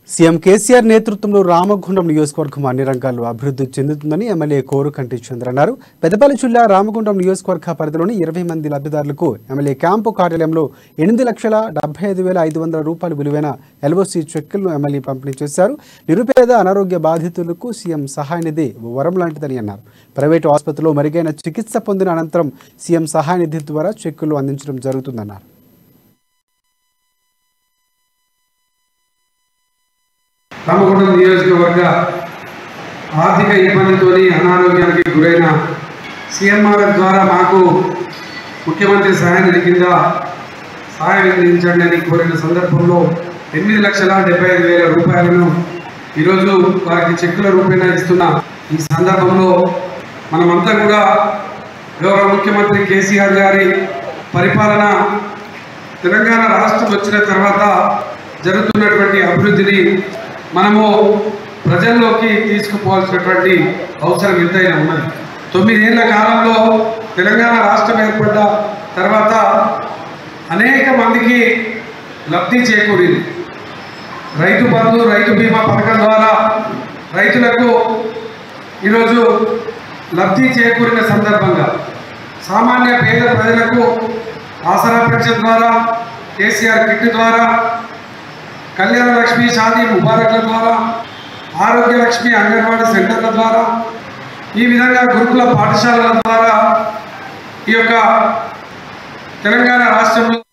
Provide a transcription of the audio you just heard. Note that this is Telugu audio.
సీఎం కేసీఆర్ నేతృత్వంలో రామగుండం నియోజకవర్గం అన్ని రంగాల్లో అభివృద్ధి చెందుతుందని ఎమ్మెల్యే కోరుకంటి చంద్ర అన్నారు పెద్దపల్లి జిల్లా రామగుండం నియోజకవర్గ పరిధిలోని ఇరవై మంది లబ్ధిదారులకు ఎమ్మెల్యే క్యాంపు కార్యాలయంలో ఎనిమిది లక్షల డెబ్బై ఐదు వేల ఐదు వందల రూపాయలు విలువైన ఎల్ఓసి చెక్కులను ఎమ్మెల్యే పంపిణీ చేశారు నిరుపేద అనారోగ్య బాధితులకు సీఎం సహాయ నిధి వరం లాంటిదని అన్నారు ప్రైవేటు ఆసుపత్రిలో మెరుగైన చికిత్స పొందిన అనంతరం సీఎం సహాయ నిధి ద్వారా చెక్కులు అందించడం జరుగుతుందన్నారు రామగుండం నియోజకవర్గ ఆర్థిక ఇబ్బందితోని అనారోగ్యానికి గురైన సీఎంఆర్ ద్వారా మాకు ముఖ్యమంత్రి సహాయ నిధి కింద సహాయం అందించండి అని కోరిన సందర్భంలో ఎనిమిది లక్షల డెబ్బై ఐదు వేల రూపాయలను ఈరోజు వారికి చెక్కుల రూపేణా ఇస్తున్న ఈ సందర్భంలో మనమంతా కూడా గౌరవ ముఖ్యమంత్రి కేసీఆర్ గారి పరిపాలన తెలంగాణ రాష్ట్రం వచ్చిన తర్వాత జరుగుతున్నటువంటి అభివృద్ధిని మనము ప్రజల్లోకి తీసుకుపోవాల్సినటువంటి అవసరం ఎంతైనా ఉన్నది తొమ్మిదేళ్ల కాలంలో తెలంగాణ రాష్ట్రం ఏర్పడ్డ తర్వాత అనేక మందికి లబ్ధి చేకూరింది రైతు బంధు రైతు బీమా పథకం ద్వారా రైతులకు ఈరోజు లబ్ధి చేకూరిన సందర్భంగా సామాన్య పేద ప్రజలకు ఆసరా పెన్షన్ ద్వారా కేసీఆర్ కిట్ ద్వారా కళ్యాణ లక్ష్మి షాదీ ముబారక్ల ద్వారా ఆరోగ్య లక్ష్మి అంగన్వాడీ సెంటర్ల ద్వారా ఈ విధంగా గురుకుల పాఠశాలల ద్వారా ఈ యొక్క తెలంగాణ రాష్ట్రంలో